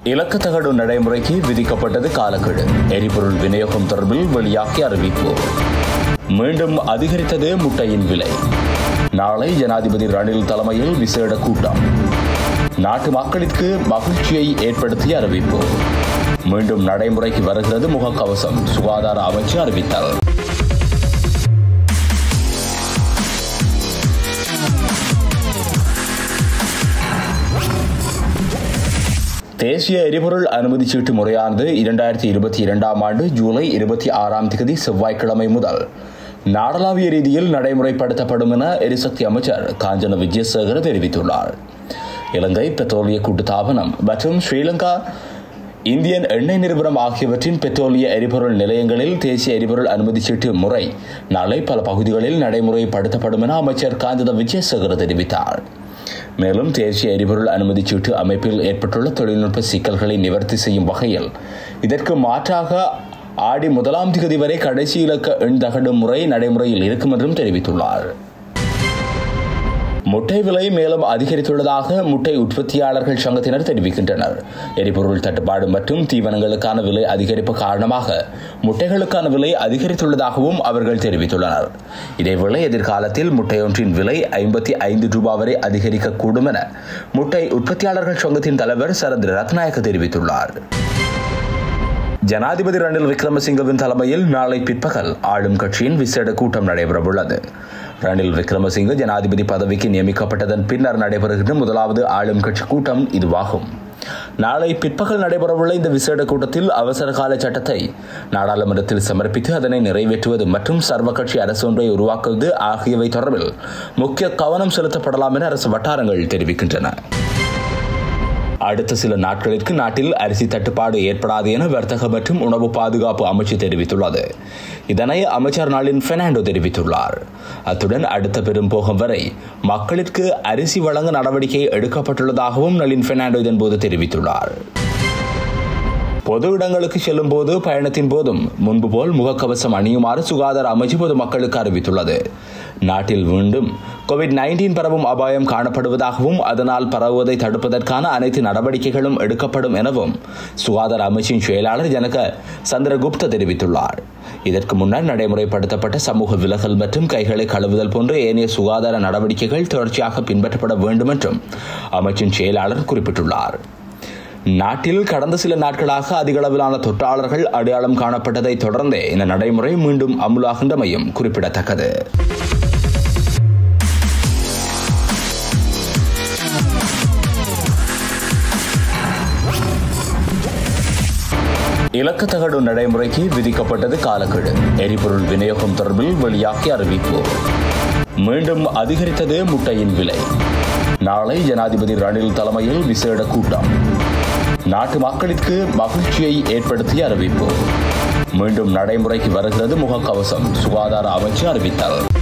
இலக்கத்தகடு நடைமுறைக்கு விதிக்கப்பட்டது காலக்கெடு எரிபொருள் விநியோகம் தொடர்பில் வெளியாகிய அறிவிப்பு மீண்டும் அதிகரித்தது முட்டையின் விலை நாளை ஜனாதிபதி ரணில் தலைமையில் விசேட கூட்டம் நாட்டு மக்களுக்கு மகிழ்ச்சியை ஏற்படுத்திய அறிவிப்பு மீண்டும் நடைமுறைக்கு வருகிறது முகக்கவசம் சுகாதார அமைச்சு அறிவித்தார் தேசிய எரிபொருள் அனுமதி சீட்டு முறையானது இரண்டாயிரத்தி இருபத்தி இரண்டாம் ஆண்டு ஜூலை இருபத்தி ஆறாம் தேதி செவ்வாய்க்கிழமை முதல் நாடளாவிய ரீதியில் நடைமுறைப்படுத்தப்படும் என எரிசக்தி அமைச்சர் காஞ்சன விஜயசேகர் தெரிவித்துள்ளார் இலங்கை பெட்ரோலிய கூட்டுத்தாபனம் மற்றும் ஸ்ரீலங்கா இந்தியன் எண்ணெய் நிறுவனம் ஆகியவற்றின் பெட்ரோலிய எரிபொருள் நிலையங்களில் தேசிய எரிபொருள் அனுமதி சீட்டு முறை நாளை பல பகுதிகளில் நடைமுறைப்படுத்தப்படும் என அமைச்சர் காஞ்சன விஜயசேகர் தெரிவித்தார் மேலும் தேசிய எரிபொருள் அனுமதி சீட்டு அமைப்பில் ஏற்பட்டுள்ள தொழில்நுட்ப சிக்கல்களை நிவர்த்தி செய்யும் வகையில் இதற்கு மாற்றாக ஆடி முதலாம் தேதி வரை கடைசி இலக்க எண் தகடு முறை நடைமுறையில் இருக்கும் என்றும் தெரிவித்துள்ளார் முட்டை விலை மேலும் அதிகரித்துள்ளதாக முட்டை உற்பத்தியாளர்கள் சங்கத்தினர் தெரிவிக்கின்றனர் எரிபொருள் தட்டுப்பாடு மற்றும் தீவனங்களுக்கான விலை அதிகரிப்பு காரணமாக முட்டைகளுக்கான விலை அதிகரித்துள்ளதாகவும் அவர்கள் தெரிவித்துள்ளனர் இதேவேளை எதிர்காலத்தில் முட்டையொன்றின் விலை ஐம்பத்தி ஐந்து ரூபாய் வரை அதிகரிக்கக்கூடும் என முட்டை உற்பத்தியாளர்கள் சங்கத்தின் தலைவர் சரத் ரத்நாயக்க தெரிவித்துள்ளார் ஜனாதிபதி ரணில் விக்ரமசிங்கவின் தலைமையில் நாளை பிற்பகல் ஆளும் கட்சியின் விசேட கூட்டம் நடைபெறவுள்ளது ரணில் விக்ரமசிங்க ஜனாதிபதி பதவிக்கு நியமிக்கப்பட்டதன் பின்னர் நடைபெறுகின்ற முதலாவது ஆளும் கட்சி கூட்டம் இதுவாகும் நாளை பிற்பகல் நடைபெறவுள்ள இந்த விசேட கூட்டத்தில் அவசர கால சட்டத்தை நாடாளுமன்றத்தில் சமர்ப்பித்து அதனை நிறைவேற்றுவது மற்றும் சர்வ கட்சி அரசு ஒன்றை உருவாக்குவது ஆகியவை தொடர்பில் முக்கிய கவனம் செலுத்தப்படலாம் என அரசு வட்டாரங்கள் தெரிவிக்கின்றன அடுத்த சில நாட்களிற்கு நாட்டில் அரிசி தட்டுப்பாடு ஏற்படாது என வர்த்தக மற்றும் உணவு பாதுகாப்பு அமைச்சு தெரிவித்துள்ளது இதனை அமைச்சர் நாளின் பெர்னாண்டோ தெரிவித்துள்ளார் அத்துடன் அடுத்த பெரும் போகம் வரை மக்களுக்கு அரிசி வழங்க நடவடிக்கை எடுக்கப்பட்டுள்ளதாகவும் நளின் பெர்னாண்டோ இதன்போது தெரிவித்துள்ளார் பொது இடங்களுக்கு செல்லும் போது பயணத்தின் போதும் முன்பு போல் முகக்கவசம் அணியுமாறு சுகாதார அமைச்சு பொதுமக்களுக்கு அறிவித்துள்ளது நாட்டில் மீண்டும் கோவிட் நைன்டீன் பரவும் அபாயம் காணப்படுவதாகவும் அதனால் பரவுவதை தடுப்பதற்கான அனைத்து நடவடிக்கைகளும் எடுக்கப்படும் எனவும் சுகாதார அமைச்சின் செயலாளர் ஜனக சந்திரகுப்த தெரிவித்துள்ளார் இதற்கு முன்னர் நடைமுறைப்படுத்தப்பட்ட சமூக விலகல் மற்றும் கைகளை கழுவுதல் போன்ற ஏனைய சுகாதார நடவடிக்கைகள் தொடர்ச்சியாக பின்பற்றப்பட வேண்டும் என்றும் அமைச்சின் செயலாளர் குறிப்பிட்டுள்ளார் நாட்டில் கடந்த சில நாட்களாக அதிக அளவிலான தொற்றாளர்கள் அடையாளம் காணப்பட்டதை தொடர்ந்தே இந்த நடைமுறை மீண்டும் அமுலாகின்றமையும் குறிப்பிடத்தக்கது இலக்கத்தகடு நடைமுறைக்கு விதிக்கப்பட்டது காலக்கெடு எரிபொருள் விநியோகம் தொடர்பில் வெளியாகிய அறிவிப்பு மீண்டும் அதிகரித்தது முட்டையின் விலை நாளை ஜனாதிபதி ரணில் தலைமையில் விசேட கூட்டம் நாட்டு மக்களுக்கு மகிழ்ச்சியை ஏற்படுத்திய அறிவிப்பு மீண்டும் நடைமுறைக்கு வருகிறது முகக்கவசம் சுகாதார அமைச்சு அறிவித்தார்